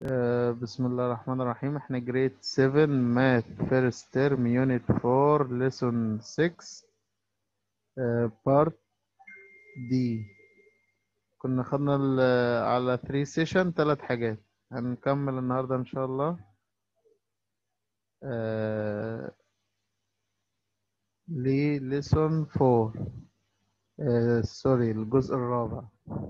آه، بسم الله الرحمن الرحيم احنا جريد 7 ماث فيرست ترم يونت 4 ليسون 6 بارت دي كنا خدنا ال- على 3 سيشن ثلاث حاجات هنكمل النهارده ان شاء الله آه، لليسون 4 آه، سوري الجزء الرابع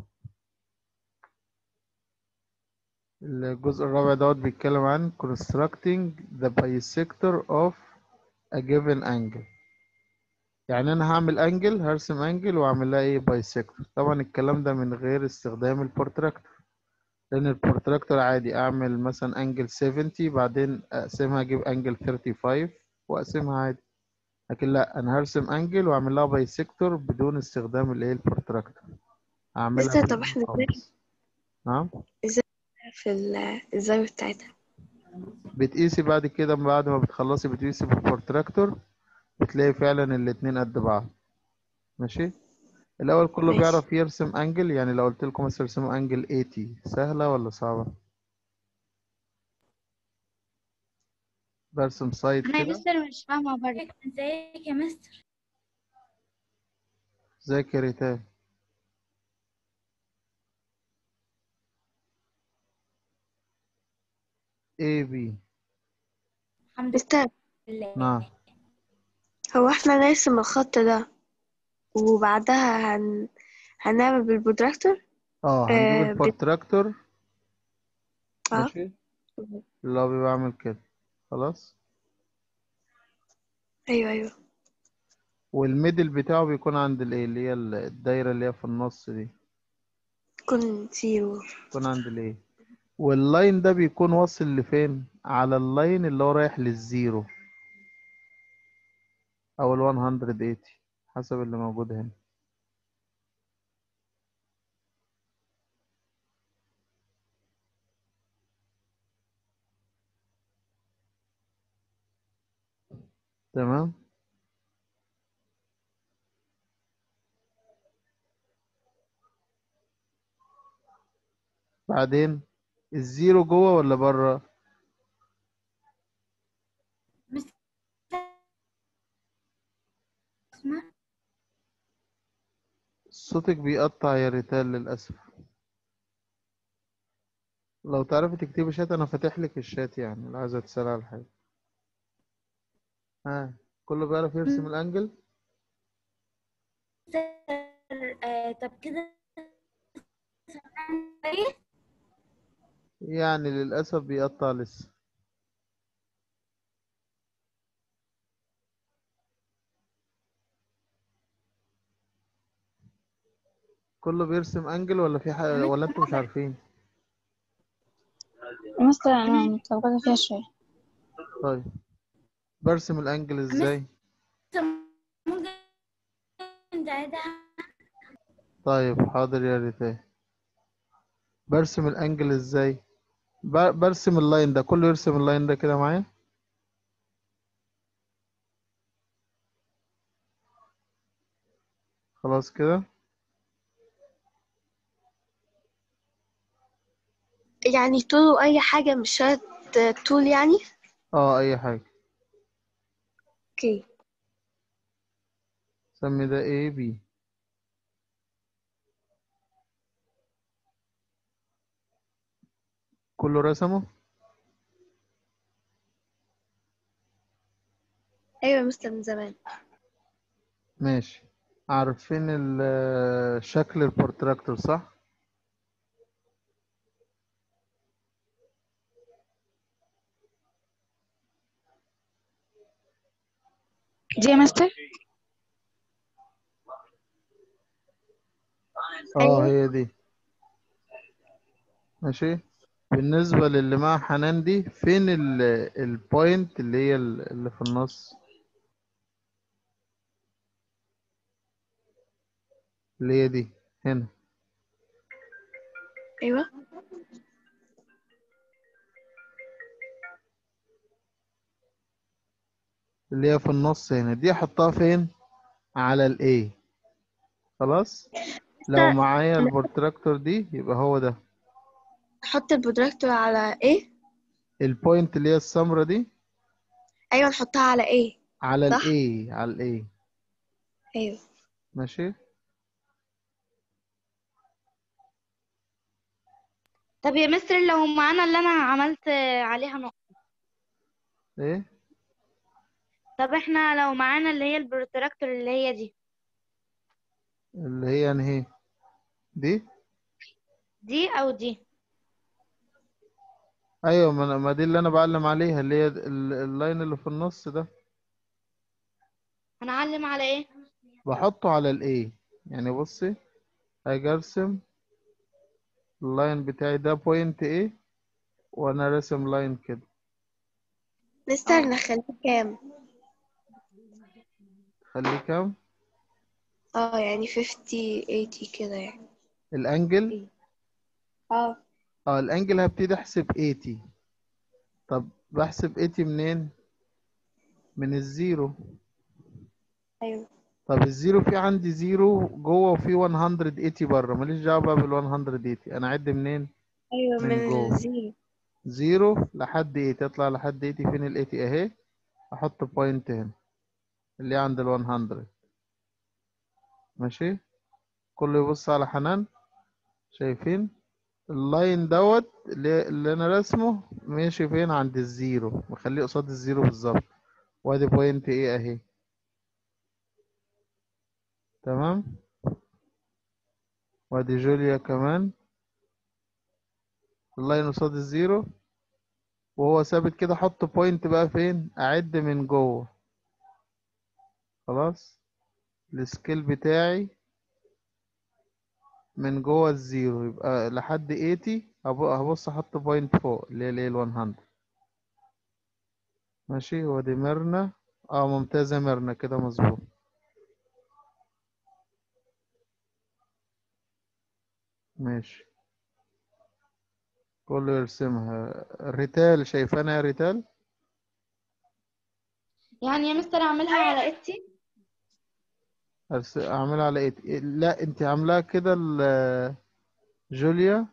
الجزء الرابع دوت بيتكلم عن constructing the bisector of a given angle يعني انا هعمل انجل هرسم انجل واعمل لها ايه بايسكتور طبعا الكلام ده من غير استخدام البورتراكتور لان البورتراكتور عادي اعمل مثلا انجل 70 بعدين اقسمها اجيب انجل 35 واقسمها عادي لكن لا انا هرسم انجل واعمل لها بايسكتور بدون استخدام الايه البورتراكتور اعملها لسه طب احنا ازاي بالقماص. نعم في ال- الزاوية بتاعتها بتقيسي بعد كده بعد ما بتخلصي بتقيسي بالبورتراكتور بتلاقي فعلا الاتنين قد بعض ماشي الاول كله ماشي. بيعرف يرسم انجل يعني لو قلت لكم مثلا ارسموا انجل 80 سهله ولا صعبه برسم سايد انا يا كده مستر مش فاهمه برضه ازيك يا مستر زي كريتان اي بي الحمد مستر لله نعم هو احنا نرسم الخط ده وبعدها هن... هنعمل بالبروتراكتور اه آه، هنجيب بت- البورتراكتور اه ماشي اللي هو بيبقى عامل كده خلاص ايوه ايوه والميدل بتاعه بيكون عند الايه اللي هي الدايره اللي هي في النص دي كن زيرو بيكون عند الايه واللاين ده بيكون واصل لفين على اللاين اللي هو رايح للزيرو او ال 180 حسب اللي موجود هنا تمام بعدين الزيرو جوه ولا بره مستر اسمع صوتك بيقطع يا ريتال للأسف لو تعرفي تكتبي شات أنا فاتح لك الشات يعني لو عايزة تسأل على حاجة ها كله بيعرف يرسم الأنجل مستر آه طب كده ايه يعني للأسف بيقطع لسه كله بيرسم أنجل ولا في حاجة ولا أنتوا مش عارفين مستر أنا متلخبطة فيها شوية طيب برسم الأنجل إزاي ممكن تعيدها طيب حاضر يا ريتال برسم الأنجل إزاي ب- برسم اللاين ده كله يرسم اللاين ده كده معايا خلاص كده يعني طول اي حاجة مش شرط طول يعني اه أي حاجة اوكي سمي ده A B كله رسمه ايوه يا مستر من زمان ماشي عارفين ال- شكل البورتراكتور صح دي يا مستر اه أيوة. هي دي ماشي بالنسبة للي مع حنان دي فين ال البوينت اللي هي ال- اللي في النص اللي هي دي هنا ايوه اللي هي في النص هنا دي احطها فين على الاي خلاص لو معايا البورتراكتور دي يبقى هو ده نحط البروتراكتور على ايه البوينت اللي هي السمرة دي ايوه نحطها على ايه على صح. الاي على الاي ايوه ماشي طب يا مستر لو معانا اللي انا عملت عليها نقطة ايه طب احنا لو معانا اللي هي البروتراكتور اللي هي دي اللي هي انهي دي دي او دي ايوه ما أنا- ما دي اللي انا بعلم عليها اللي هي ال- اللاين اللي في النص ده هنعلم على ايه بحطه على الاي يعني بصي هاجي ارسم اللاين بتاعي ده بوينت ايه وانا راسم لاين كده مستر نخليه كام خليه كام اه يعني 50 80 كده يعني الانجل اه اه الانجل هبتدي احسب 80 طب بحسب 80 منين من الزيرو ايوه طب الزيرو في عندي زيرو جوه وفي 180 بره ماليش دعوه بقى بال 180 انا اعد منين ايوه من من جوه. الزيرو زيرو لحد 8 تطلع لحد 80 فين ال 80 اهي احط بوينت هنا اللي هي عند ال 100 ماشي كله يبص على حنان شايفين اللاين دوت اللي, اللي انا راسمه ماشي فين عند الزيرو مخليه قصاد الزيرو بالظبط وادي بوينت ايه اهي تمام وادي جوليا كمان اللاين قصاد الزيرو وهو ثابت كده احط بوينت بقى فين اعد من جوه خلاص السكيل بتاعي من جوه الزيرو يبقى لحد 80 هب- هبص احط بوينت فوق اللي هي الايه ال 100 ماشي ودي ميرنا اه ممتازة ميرنا كده مظبوط ماشي كله يرسمها ريتال شايفانا يا ريتال يعني يا مستر اعملها على اتي أرس- اعملها على ايه لا انت عاملاها كده ال- جوليا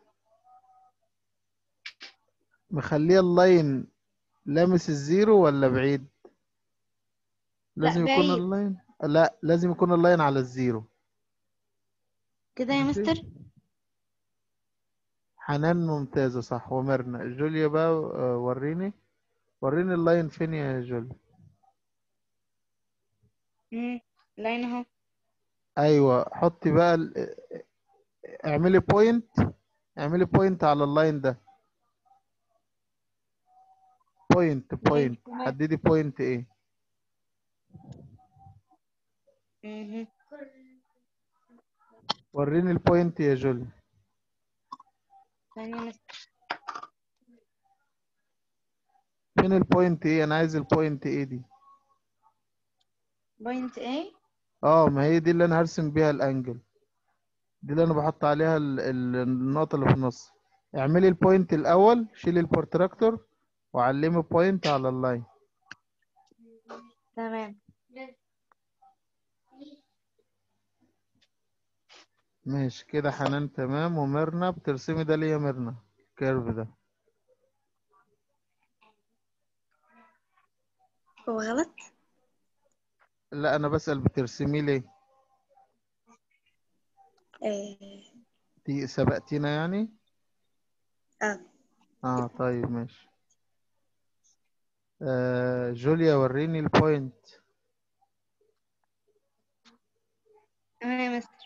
مخليه اللاين لامس الزيرو ولا بعيد لازم يكون بعيد. اللاين لا لازم يكون اللاين على الزيرو كده يا ماشي. مستر حنان ممتازة صح ومرنا جوليا بقى آه، وريني وريني اللاين فين يا جوليا امم لاين اهو ايوه حطي بقى ال... اعملي بوينت اعملي بوينت على اللاين ده بوينت بوينت تمام. حددي بوينت ايه مهم. وريني البوينت يا جوليا ثانية يا مستر فين البوينت ايه انا عايز البوينت ايه دي بوينت ايه اه ما هي دي اللي انا هرسم بيها الانجل دي اللي انا بحط عليها ال... ال... النقطة اللي في النص اعملي البوينت الاول شيلي البورتراكتور وعلمي بوينت على اللاين تمام ماشي كده حنان تمام وميرنا بترسمي ده ليه يا ميرنا الكيرف ده هو غلط لا انا بسأل بترسمي ليه آه. دي سبقتينا يعني اه اه طيب ماشي آه جوليا وريني البوينت تمام يا مستر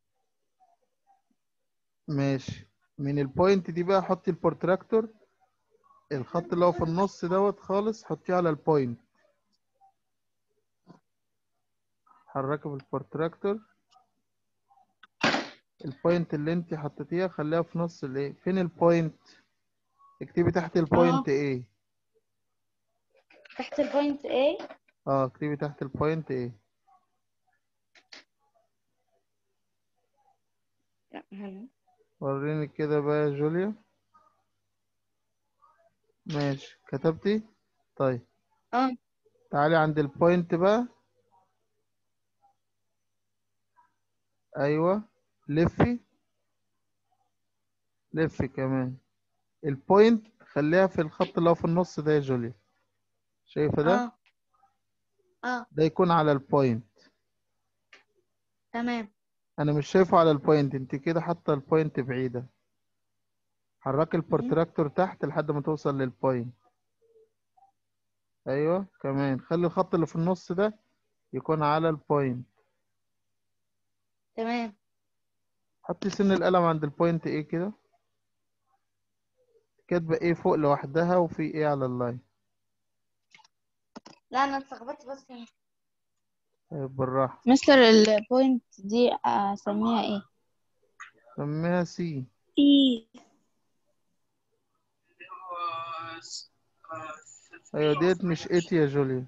ماشي من البوينت دي بقى حطي البورتراكتور الخط اللي هو في النص دوت خالص حطيه على البوينت حركي بالبورتراكتور البوينت اللي انت حطيتيها خليها في نص الايه فين البوينت اكتبي تحت البوينت ايه تحت البوينت ايه اه اكتبي تحت البوينت ايه لا هنا وريني كده بقى يا جوليا ماشي كتبتي طيب اه تعالي عند البوينت بقى ايوه لفي لفي كمان البوينت خليها في الخط اللي هو في النص ده يا جوليا شايفه ده اه اه ده يكون على البوينت تمام انا مش شايفه على البوينت انت كده حاطه البوينت بعيده حركي البورتراكتور تحت لحد ما توصل للبوينت ايوه كمان خلي الخط اللي في النص ده يكون على البوينت تمام حطي سن القلم عند البوينت ايه كده كاتبه ايه فوق لوحدها وفي ايه على اللاين لا انا اتلخبطت بس طيب بالراحه مستر البوينت دي اسميها ايه سميها سي اي ايوه ديت مش ايتي يا جوليا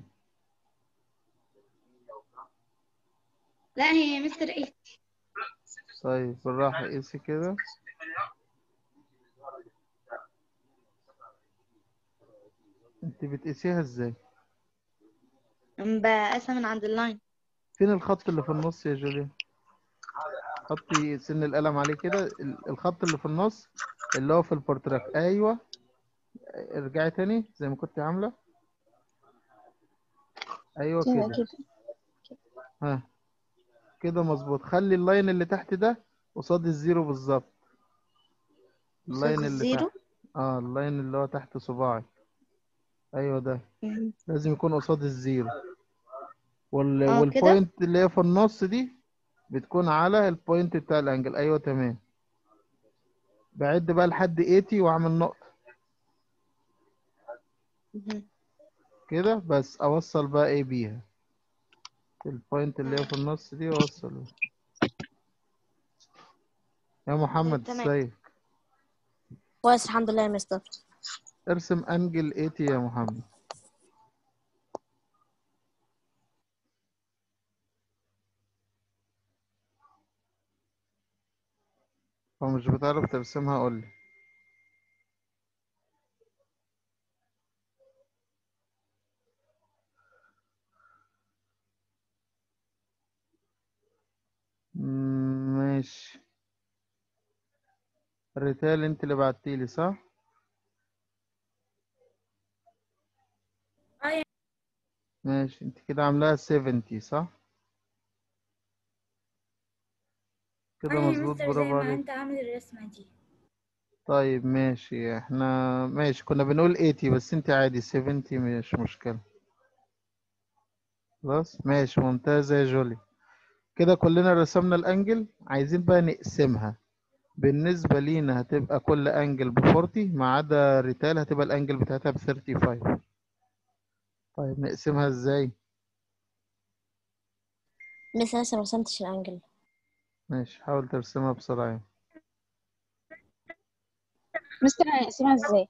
لا هي مستر ايه طيب بالراحه قيسي كده انت بتقيسيها ازاي بقاسها من عند اللاين فين الخط اللي في النص يا جوليا حطي سن القلم عليه كده ال- الخط اللي في النص اللي هو في البورتراك ايوه ارجعي تاني زي ما كنت عامله ايوه كده كده كده ها كده مظبوط خلي اللاين اللي تحت ده قصاد الزيرو بالظبط اللاين اللي الزيرو؟ تحت اه اللاين اللي هو تحت صباعي ايوه ده مم. لازم يكون قصاد الزيرو وال... اه كده؟ والبوينت اللي هي في النص دي بتكون على البوينت بتاع الانجل ايوه تمام بعد بقى لحد 80 واعمل نقطة مهم. كده بس اوصل بقى ايه بيها البوينت اللي هي في النص دي اوصل بيها. يا محمد تمام. ازيك كويس الحمد لله يا مستر ارسم انجل 80 يا محمد لو مش بتعرف ترسمها قولي مم، ماشي الريتال انت اللي بعتيلي صح؟ أيوة. ماشي انت كده عاملاها 70 صح؟ كده أنا يا مظبوط مستر زي برافو ما عليك أنت عامل الرسمة دي طيب ماشي احنا ماشي كنا بنقول 80 بس انت عادي 70 مش مشكلة خلاص ماشي ممتازة يا جولي كده كلنا رسمنا الانجل عايزين بقى نقسمها بالنسبة لينا هتبقى كل انجل ب 40 ما عدا ريتال هتبقى الانجل بتاعتها ب 35 طيب نقسمها ازاي لسه لسه ما رسمتش الانجل ماشي حاول ترسمها بسرعة مستر هنقسمها ازاي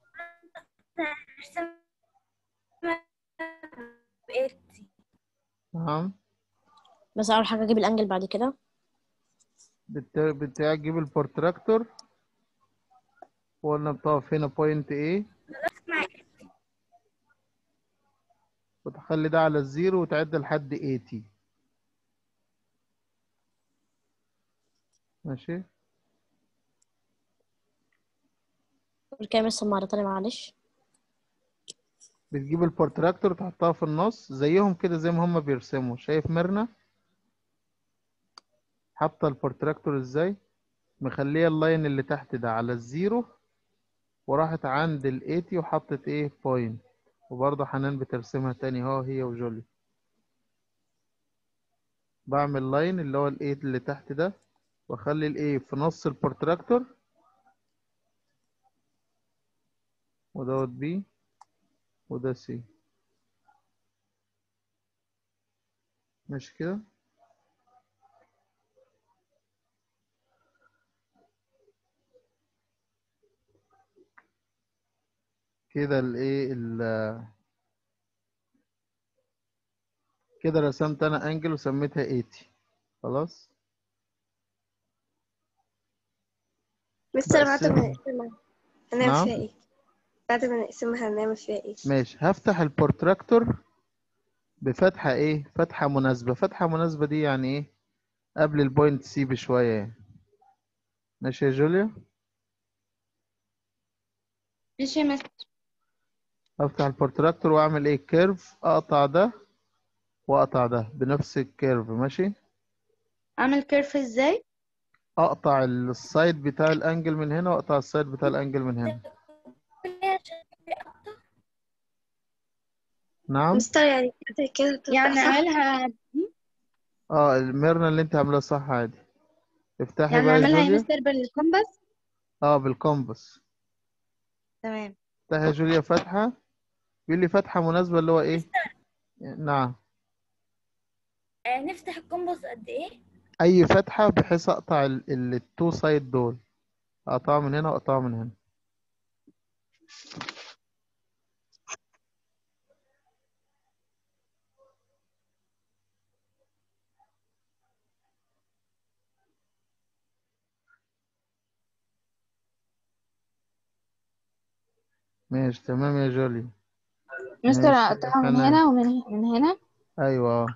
تمام بس اول حاجه اجيب الانجل بعد كده بت... بتجيب البورتراكتور وقلنا بتقف هنا بوينت A وتخلي ده على الزيرو وتعد لحد 80 ماشي الكام لسه مرة تانية معلش بتجيب البورتراكتور تحطها في النص زيهم كده زي ما هما بيرسموا شايف ميرنا حاطة البورتراكتور ازاي مخلية اللاين اللي تحت ده على الزيرو وراحت عند ال 80 وحطت ايه بوينت وبرضه حنان بترسمها تاني اهو هي وجولي بعمل لاين اللي هو ال 8 اللي تحت ده واخلي الايه في نص البورتراكتور ودوت بي وده سي ماشي كده كده الايه ال كده رسمت انا انجل وسميتها 80 خلاص مستر بعد ما بقسمها. نقسمها هنعمل نعم. فيها ايه بعد ما نقسمها هنعمل فيها ايه ماشي هفتح البورتراكتور بفتحة ايه فتحة مناسبة فتحة مناسبة دي يعني ايه قبل البوينت سي بشوية يعني ماشي يا جوليا ماشي يا مستر افتح البروتراكتور واعمل ايه كيرف اقطع ده واقطع ده بنفس الكيرف ماشي اعمل كيرف ازاي اقطع السايد بتاع الانجل من هنا واقطع السايد بتاع الانجل من هنا نعم مستر يعني كده كده بتبقى يعني صح اعملها اه الميرنا اللي انت عاملاه صح عادي افتحي يعني بقى يا اعملها يا جوليا مستر بالكومباس اه بالكومباس تمام افتحي يا جوليا فتحة بيقول لي فتحة مناسبة اللي هو ايه نعم آه، نفتح الكومباس قد ايه اي فتحة بحيث اقطع التو سايد دول اقطعها من هنا واقطعها من هنا ماشي تمام يا جولي مستر ماشي اقطعها من حنان. هنا ومن من هنا ايوه آه.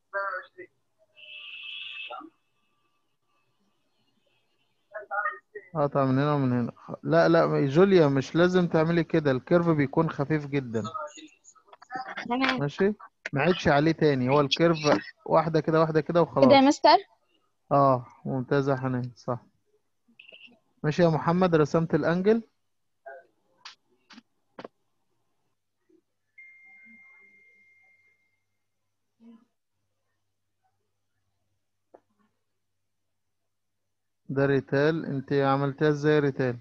اقطع من هنا ومن هنا لا لا جوليا مش لازم تعملي كده الكيرف بيكون خفيف جدا تمام ماشي ما عيدش عليه تاني هو الكيرف واحدة كده واحدة كده كده يا وخلاص مستر اه ممتازة يا حنان صح ماشي يا محمد رسمت الانجل ده ريتال انت عملتها ازاي ريتال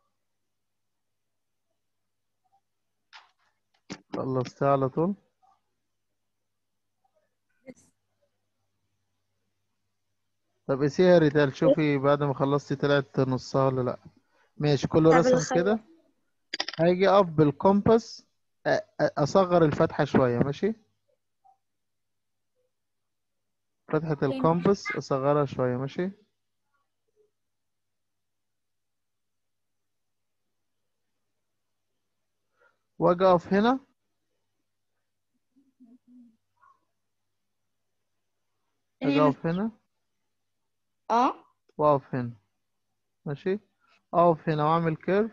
خلصتها على طول طب قسيها يا ريتال شوفي بعد ما خلصتي طلعت نصها ولا لا ماشي كله طب رسم الخيال. كده هاجي اقف بالكومباس أ- أ- اصغر الفتحة شوية ماشي فتحة الكومباس اصغرها شوية ماشي واجي اقف هنا اجي اقف هنا اه واقف هنا ماشي اقف هنا واعمل كيرف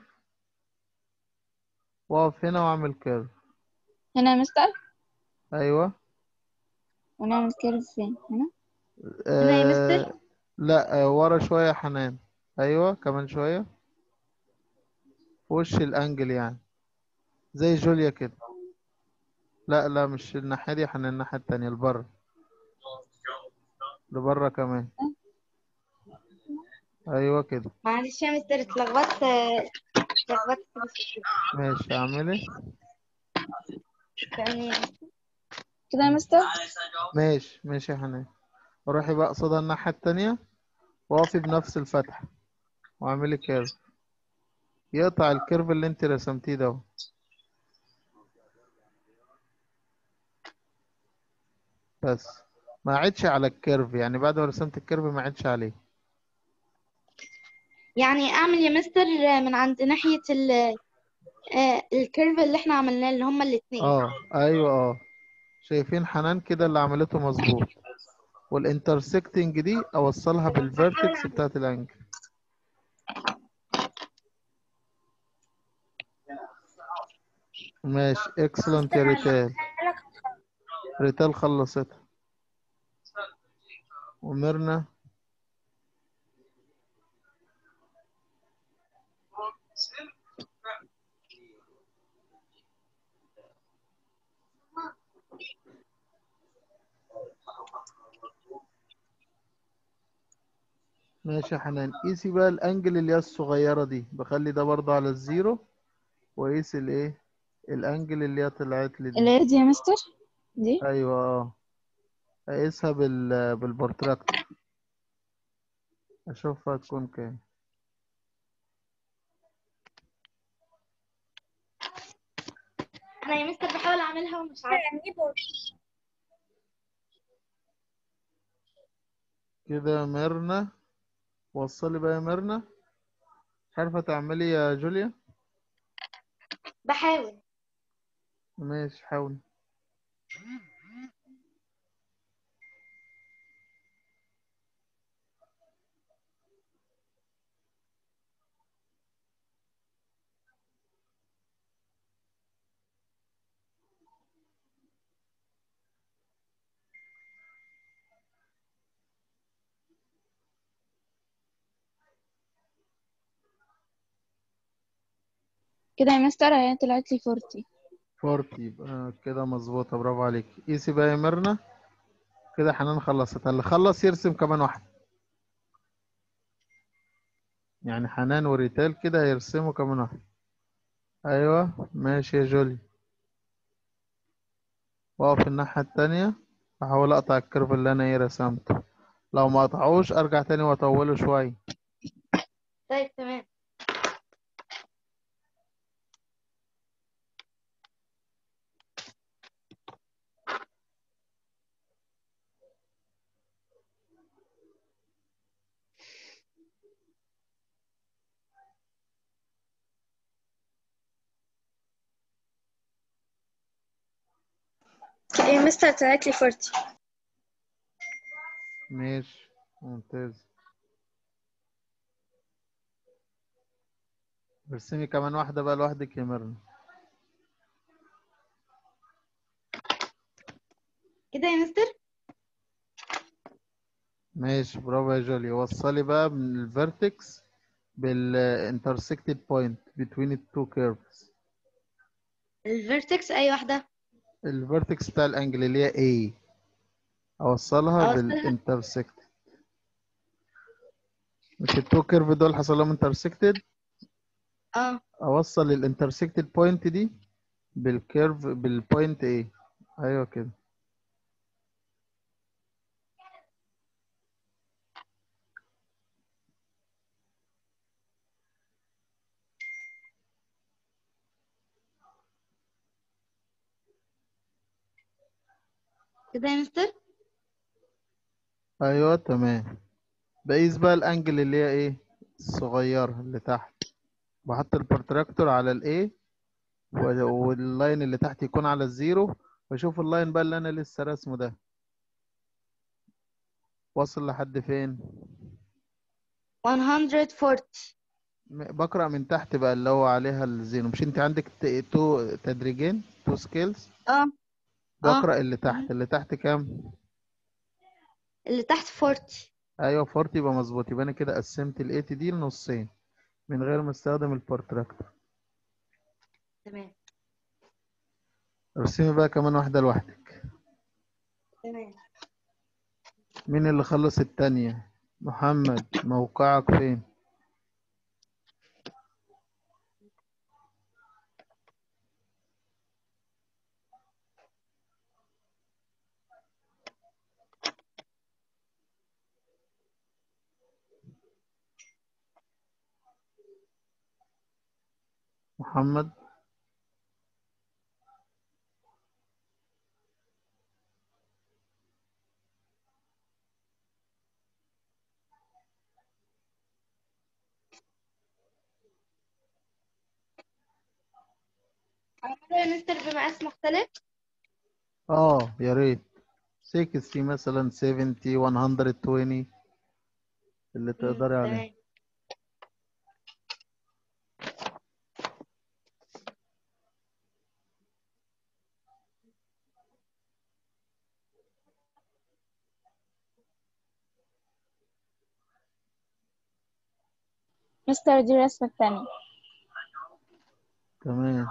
واقف هنا واعمل كيرف هنا يا مستر ايوه ونعمل كيرف فين هنا هنا يا آه مستر؟ لا آه ورا شوية يا حنان ايوه كمان شوية في وش الانجل يعني زي جوليا كده لا لا مش الناحية دي يا حنان الناحية التانية لبره لبره كمان ايوه كده معلش يا مستر اتلخبطت اتلخبطت بس ماشي اعملي ثانية كده يا مستر ماشي ماشي يا حنان روحي بقى قصادها الناحية التانية واقفي بنفس الفتحة واعملي كيرف يقطع الكيرف اللي انت رسمتيه ده بس ما عدش على الكيرف يعني بعد ما رسمت الكيرف ما عدش عليه يعني اعمل يا مستر من عند ناحية ال آه، الكيرف اللي احنا عملناه اللي هما الاتنين اه ايوه اه شايفين حنان كده اللي عملته مظبوط والانترسكتنج دي اوصلها بالفيرتكس بتاعت الانجل ماشي اكسلنت يا ريتال ريتال خلصتها وميرنا ماشي يا حنان قيسي بقى الانجل اللي هي الصغيرة دي بخلي ده برضه على الزيرو وقيس الايه الانجل اللي هي طلعت لي دي اللي هي دي يا مستر دي ايوه اه اقيسها بال بالبورتراكتور اشوفها تكون كام انا يا مستر بحاول اعملها ومش عارفة كده يا ميرنا وصلي بقى يا ميرنا مش عارفة تعملي يا جوليا بحاول ماشي حاولي كده يا مستر هي طلعت لي 40 40 يبقى كده مظبوطة برافو عليك قيسي بقى يا ميرنا كده حنان خلصت اللي خلص يرسم كمان واحدة يعني حنان وريتال كده هيرسموا كمان واحدة أيوة ماشي يا جولي واقف الناحية التانية أحاول أقطع الكيرف اللي أنا إيه رسمته لو ما قطعوش أرجع تاني وأطوله شوية طيب تمام يا مستر طلعت لي 40 ماشي ممتاز ارسمي كمان واحدة بقى لوحدك يا ميرنا كده يا مستر ماشي برافو يا جولي وصلي بقى من الفيرتكس بالانترسكتد بوينت between the two curves الفيرتكس اي واحدة الفيرتكس بتاع الانجل اللي هي A اوصلها أوصلها. بالانترسكت مش التو كيرف دول حصل لهم انترسكتد اه اوصل الانترسكتد بوينت دي بالكيرف بالبوينت A ايوه كده كده يا مستر ايوه تمام بقيس بقى الانجل اللي هي ايه الصغيره اللي تحت بحط البروتراكتور على الايه واللاين اللي تحت يكون على الزيرو واشوف اللاين بقى اللي انا لسه راسمه ده واصل لحد فين 140 م- بقرأ من تحت بقى اللي هو عليها الزيرو مش انت عندك ت- تو تدريجين تو سكيلز اه بقرأ اللي تحت اللي تحت كام اللي تحت 40 ايوه 40 يبقى مظبوط يبقى انا كده قسمت ال 80 دي لنصين من غير ما استخدم البروتراكتور تمام ارسمي بقى كمان واحدة لوحدك تمام مين اللي خلص التانية محمد موقعك فين محمد عملوا يا مستر بمقاس مختلف اه يا ريت 60 مثلا 70 120 اللي تقدري عليه تمام مستر دي الرسمة التانية تمام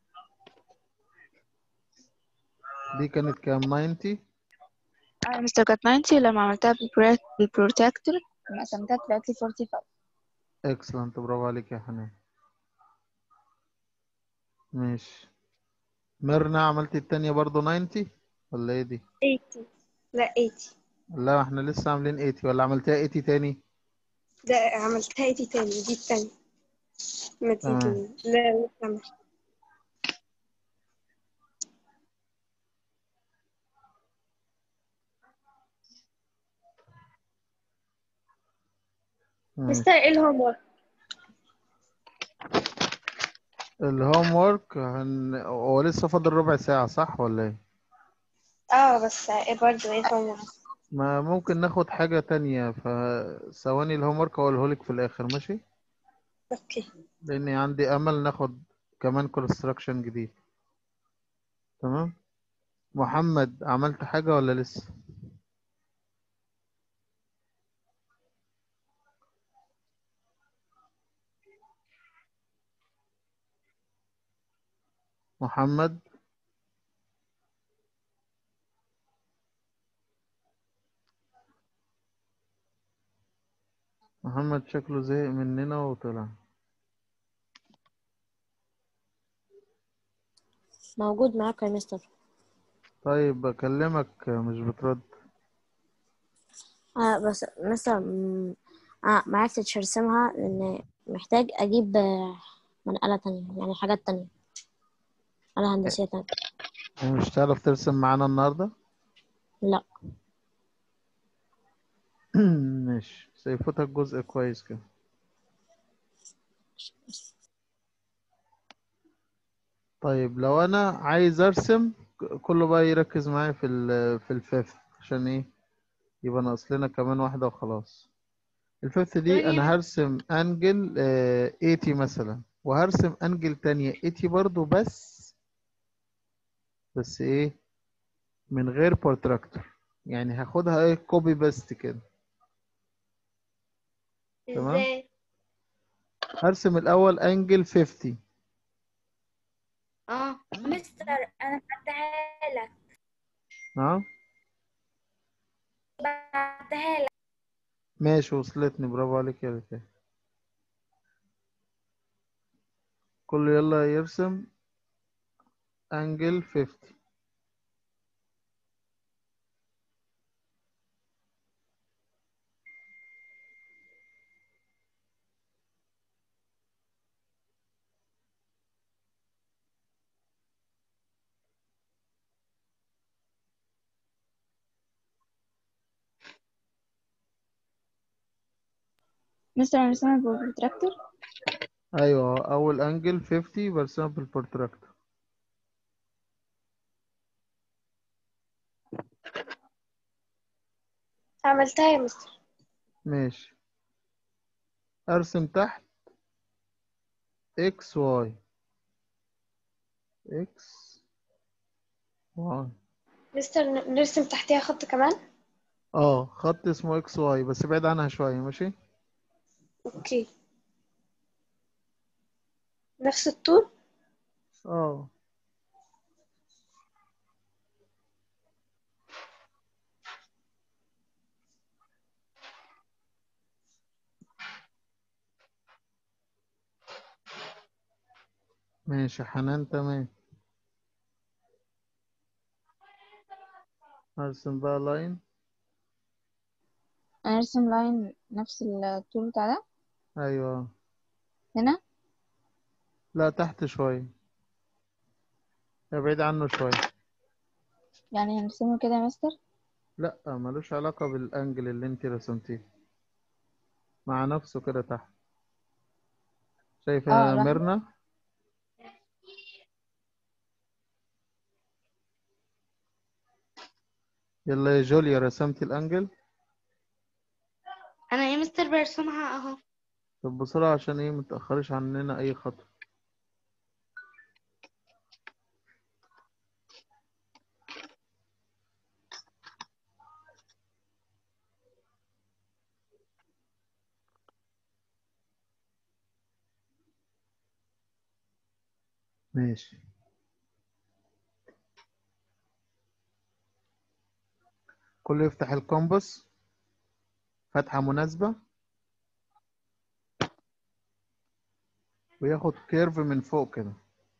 دي كانت كام 90 اه يا مستر كانت 90 لما عملتها بالبرو- بالبروتكتور لما قسمتها طلعت لي 45 اكسلنت برافو عليك يا حنان ماشي ميرنا عملتي التانية برضو 90 ولا ايه دي 80 لا 80 لا احنا لسه عاملين 80 ولا عملتيها 80 تاني ده عملتها 80 تاني دي التانية ما دي تمام. دي لا مش عمل ماشي. مستر ايه الهوم ورك الهوم ورك هن... هو لسه فاضل ربع ساعة صح ولا ايه اه بس ايه برضه ايه الهوم ورك ما ممكن ناخد حاجة تانية فثواني الهوم ورك اقولهولك في الاخر ماشي اوكي لاني عندي امل ناخد كمان كونستراكشن جديد تمام محمد عملت حاجة ولا لسه محمد محمد شكله زهق مننا وطلع موجود معاك يا مستر طيب بكلمك مش بترد آه بس مستر م- آه ما عرفتش ارسمها لان محتاج اجيب آه، منقلة تانية يعني حاجات تانية آلة هندسية تانية ومش هتعرف ترسم معانا النهاردة لا ماشي سيفوتك جزء كويس كده طيب لو انا عايز ارسم ك- كله بقى يركز معايا في ال في الفيفث عشان ايه يبقى ناقص لنا كمان واحدة وخلاص الفيفث دي ثانية. انا هرسم انجل آه 80 مثلا وهرسم انجل تانية 80 برضو بس بس ايه من غير بورتراكتور يعني هاخدها ايه كوبي بيست كده تمام. ازاي هرسم الاول انجل 50 اه مستر انا بعتها لك نعم بعتها لك ماشي وصلتني برافو عليك يا ريتان كله يلا يرسم انجل 50 مستر انا رسمها بالبروتراكتور ايوه اول انجل 50 برسمها بالبورتراكتور عملتها يا مستر ماشي ارسم تحت اكس واي اكس واي مستر ن- نرسم تحتها خط كمان اه خط اسمه اكس واي بس بعيد عنها شوية ماشي اوكي نفس الطول اه ماشي حنان تمام ارسم بقى لاين انا ارسم لاين نفس الطول بتاع ده ايوه هنا لا تحت شوية بعيد عنه شوية يعني هنرسمه كده يا مستر لا ملوش علاقة بالانجل اللي انت رسمتيه مع نفسه كده تحت شايفة اه، يا لحظة. ميرنا يلا يا جوليا رسمتي الانجل انا يا مستر برسمها اهو طب بسرعة عشان ايه متأخرش عننا اي خطوة ماشي كله يفتح الكومباس فتحة مناسبة وياخد كيرف من فوق كده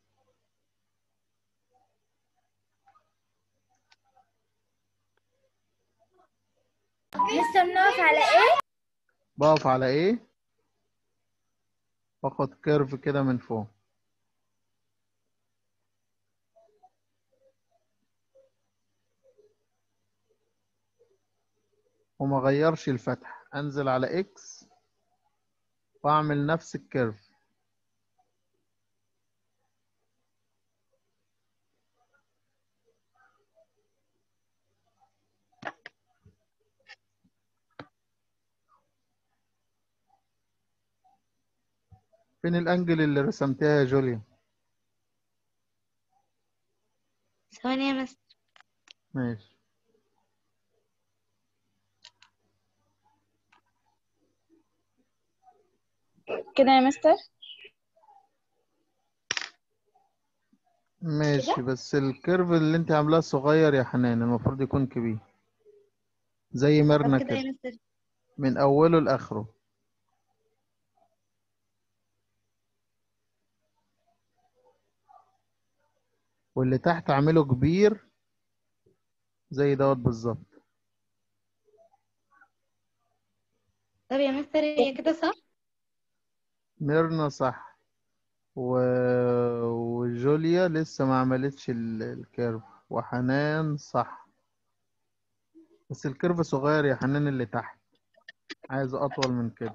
مستر نقف على ايه بقف على ايه واخد كيرف كده من فوق وما غيرش الفتح انزل على اكس واعمل نفس الكيرف فين الانجل اللي رسمتها يا جوليا ثواني يا مستر ماشي كده يا مستر ماشي بس الكيرف اللي انت عاملاه صغير يا حنان المفروض يكون كبير زي ميرنا طب كده كده يا مستر من اوله لاخره واللي تحت اعمله كبير زي دوت بالظبط طب يا مستر هي كده صح ميرنا صح و... وجوليا لسه ما عملتش ال- الكيرف وحنان صح بس الكيرف صغير يا حنان اللي تحت عايز اطول من كده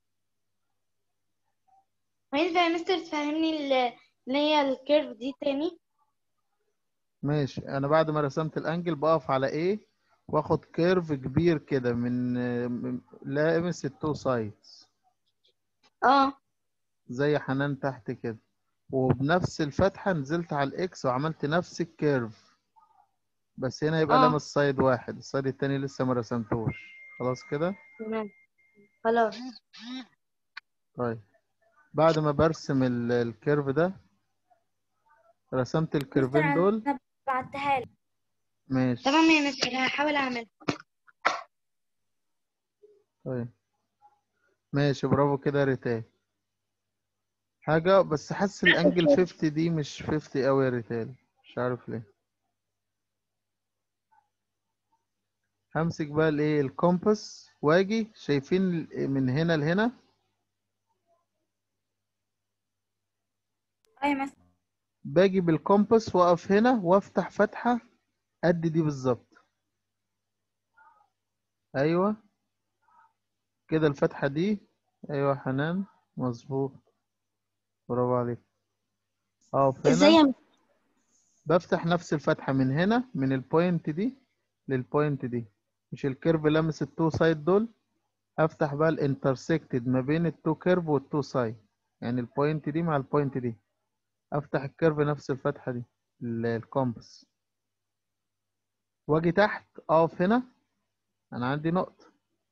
وينفع يا مستر تفهمني ال- اللي هي الكيرف دي تاني ماشي انا بعد ما رسمت الانجل بقف على ايه واخد كيرف كبير كده من من- لامس التو سايدز اه زي حنان تحت كده وبنفس الفتحة نزلت على الاكس وعملت نفس الكيرف بس هنا يبقى آه. لامس سايد واحد السايد التاني لسه ما رسمتوش خلاص كده تمام خلاص طيب بعد ما برسم ال- الكيرف ده رسمت الكيرفين مستر دول انا بعتها لك ماشي تمام يا مستر هحاول اعمل طيب ماشي برافو كده يا ريتال حاجة بس حاسس الانجل 50 دي مش 50 قوي يا ريتال مش عارف ليه همسك بقى الايه الكومباس واجي شايفين ال- من هنا لهنا اه يا مستر باجي بالكومباس واقف هنا وافتح فتحة قد دي بالظبط ايوه كده الفتحة دي ايوه حنان مظبوط برافو عليك اقف ازاي هنا يا بفتح نفس الفتحة من هنا من البوينت دي للبوينت دي مش الكيرف لامس التو سايد دول افتح بقى الانترسكتد ما بين التو كيرف والتو سايد يعني البوينت دي مع البوينت دي افتح الكيرف نفس الفتحة دي ال- الكومبس واجي تحت اقف هنا انا عندي نقطة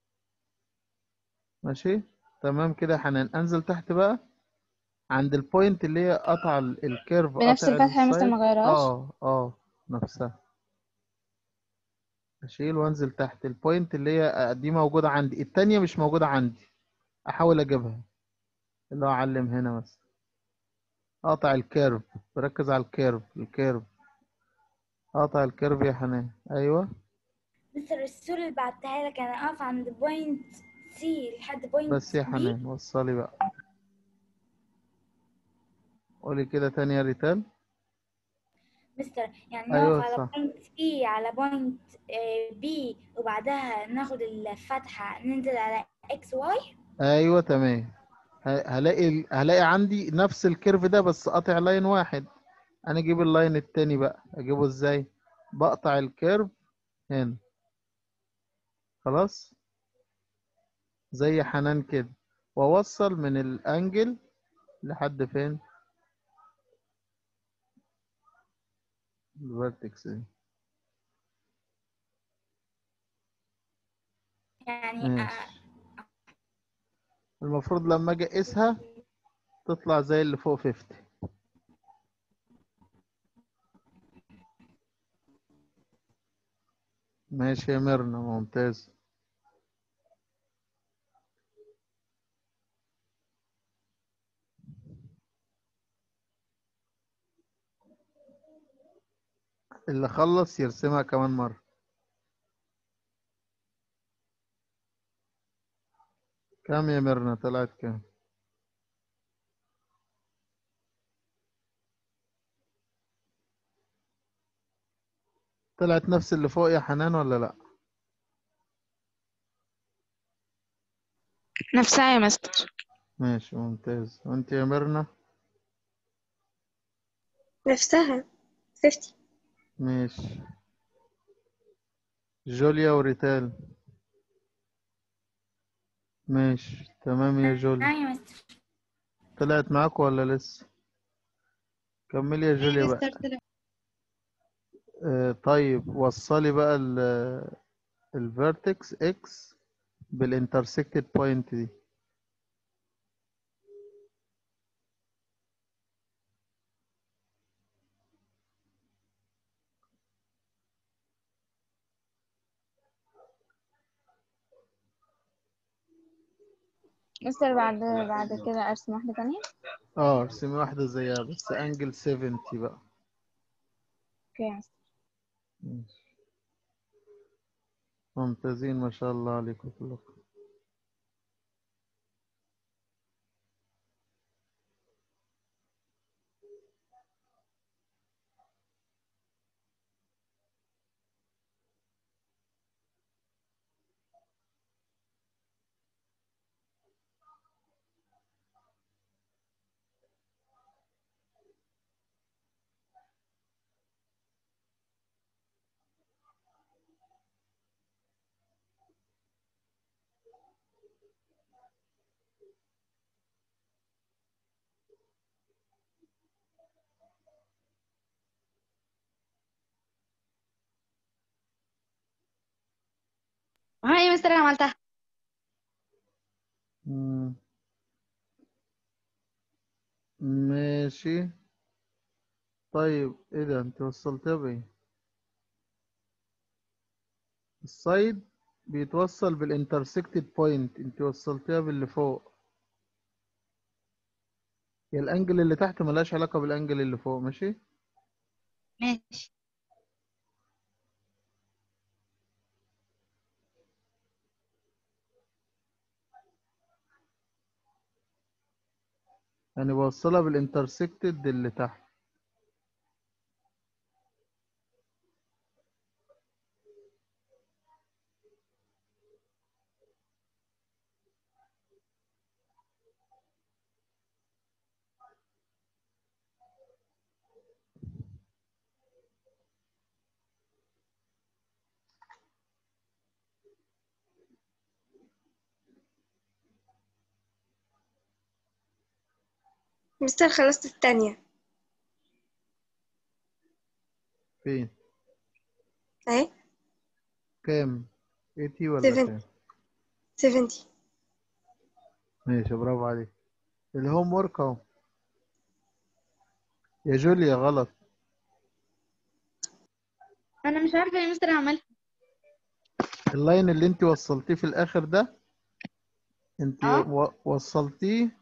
ماشي تمام كده يا حنان انزل تحت بقى عند البوينت اللي هي قطع ال- الكيرف بنفس قطع الفتحة مثلا السايد. ما غيرهاش اه اه نفسها اشيل وانزل تحت البوينت اللي هي دي موجودة عندي التانية مش موجودة عندي احاول اجيبها اللي هو اعلم هنا مثلا اقطع الكيرف بركز على الكيرف الكيرف اقطع الكيرف يا حنان ايوه مستر الصورة اللي بعتها لك انا اقف عند بوينت سي لحد بوينت بس يا بي حنان وصلي بقى قولي كده تاني يا ريتال مستر يعني أيوة نقف على صح. بوينت سي على بوينت بي وبعدها ناخد الفتحة ننزل على اكس واي ايوه تمام ه- هلاقي ال- هلاقي عندي نفس الكيرف ده بس قاطع لاين واحد انا اجيب اللاين التاني بقى اجيبه ازاي بقطع الكيرف هنا خلاص زي حنان كده واوصل من الانجل لحد فين الفيرتكس دي يعني ماشي. آه، المفروض لما اجي اقيسها تطلع زي اللي فوق 50 ماشي يا ميرنا ممتاز اللي خلص يرسمها كمان مرة كام يا ميرنا طلعت كام طلعت نفس اللي فوق يا حنان ولا لا نفسها يا مستر ماشي ممتاز وانت يا ميرنا نفسها 50 ماشي جوليا وريتال ماشي تمام يا جوليا نعم يا مستر طلعت معاك ولا لسه كملي يا جوليا بقى مستر طلع آه طيب وصلي بقى ال الفيرتكس اكس بالانترسكتد بوينت دي مستر بعد بعد كده ارسم واحدة تانية اه ارسمي واحدة زيها بس انجل 70 بقى اوكي يا مستر ماشي. ممتازين ما شاء الله عليكم كلكم هاي يا مستر انا عملتها مم. ماشي طيب ايه ده انت وصلتها بايه السايد بيتوصل بالانترسكتد بوينت انت وصلتها باللي فوق هي الانجل اللي تحت ملهاش علاقة بالانجل اللي فوق ماشي ماشي يعني بوصلها بالانترسكتد اللي تحت مستر خلصت التانية فين اهي كام 80 ولا 70. كام 70 ماشي برافو عليك الهوم ورك اهو يا جوليا غلط انا مش عارفه يا مستر اعملها اللاين اللي انت وصلتيه في الاخر ده انت اه. و- وصلتيه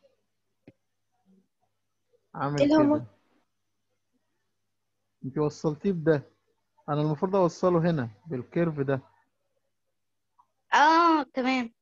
عامل ايه الهوم كده انت وصلتيه بده انا المفروض اوصله هنا بالكيرف ده اه تمام